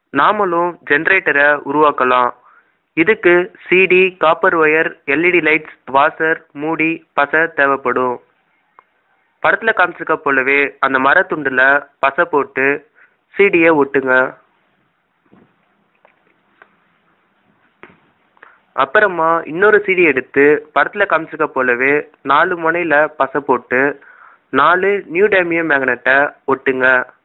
நாமளும் ஜென்ரேட்டரை உருவாக்கலாம் இதுக்கு CD copper wire LED lights washer மூடி பசை தேவைப்படும் படத்தில் காமிச்சிருக்க போலவே அந்த மரத்துண்டில் பசை போட்டு சிடியை ஒட்டுங்க அப்புறமா இன்னொரு சிடி எடுத்து படத்தில் காமிச்சிருக்க போலவே நாலு முனையில் பசை போட்டு நாலு நியூ டேமியம் மேக்னெட்டை ஒட்டுங்க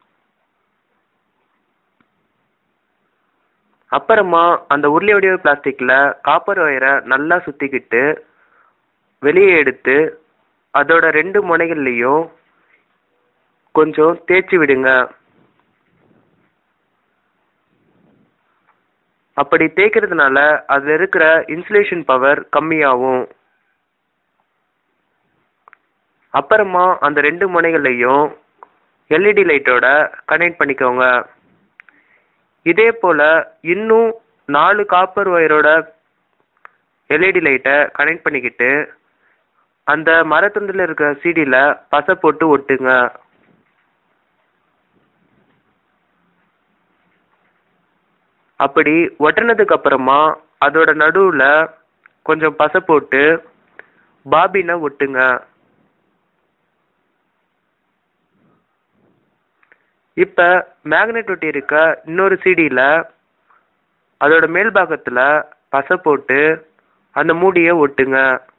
அப்புறமா அந்த உருளை வடிவ பிளாஸ்டிக்கில் காப்பர் ஒயரை நல்லா சுற்றிக்கிட்டு வெளியே எடுத்து அதோட ரெண்டு முனைகள்லையும் கொஞ்சம் தேய்ச்சி விடுங்க அப்படி தேய்க்கிறதுனால அதில் இருக்கிற இன்சுலேஷன் பவர் கம்மியாகும் அப்புறமா அந்த ரெண்டு முனைகளையும் எல்இடி லைட்டோட கனெக்ட் பண்ணிக்கோங்க இதே போல் இன்னும் நாலு காப்பர் ஒயரோட எல்இடி லைட்டை கனெக்ட் பண்ணிக்கிட்டு அந்த மரத்துண்டில் இருக்கிற சிடியில் பசை போட்டு ஒட்டுங்க அப்படி ஒட்டினதுக்கு அப்புறமா அதோட நடுவில் கொஞ்சம் பசை போட்டு பாபினை ஒட்டுங்க இப்போ மேக்னெட் ஒட்டி இருக்க இன்னொரு சிடியில் அதோட மேல் பாகத்தில் பசை போட்டு அந்த மூடியை ஒட்டுங்க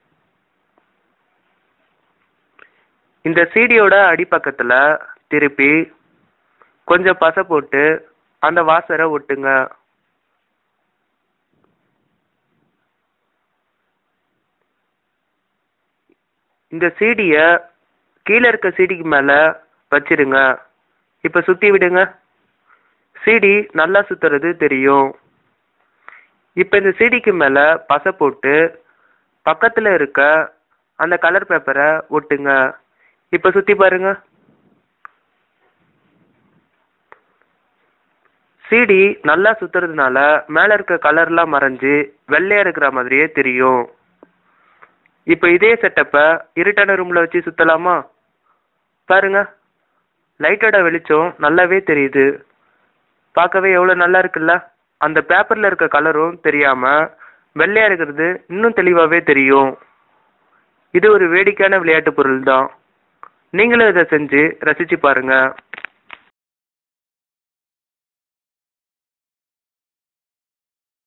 இந்த சிடியோட அடிப்பக்கத்தில் திருப்பி கொஞ்சம் பசை போட்டு அந்த வாசரை ஒட்டுங்க இந்த சிடியை கீழே இருக்க சிடிக்கு மேலே வச்சிருங்க இப்போ சுற்றி விடுங்க சிடி நல்லா சுற்றுறது தெரியும் இப்போ இந்த சிடிக்கு மேலே பசை போட்டு பக்கத்தில் இருக்க அந்த கலர் பேப்பரை ஒட்டுங்க இப்போ சுற்றி பாருங்க சிடி நல்லா சுற்றுறதுனால மேலே இருக்க கலர்லாம் மறைஞ்சு வெள்ளையாக இருக்கிற மாதிரியே தெரியும் இப்போ இதே செட்டப்பை இருட்டான ரூமில் வச்சு சுற்றலாமா பாருங்க லைட்டோட வெளிச்சம் நல்லாவே தெரியுது பார்க்கவே எவ்வளோ நல்லா இருக்குல்ல அந்த பேப்பரில் இருக்க கலரும் தெரியாமல் வெள்ளையாக இருக்கிறது இன்னும் தெளிவாகவே தெரியும் இது ஒரு வேடிக்கையான விளையாட்டு பொருள் தான் நீங்களும் இதை செஞ்சு ரசித்து பாருங்கள்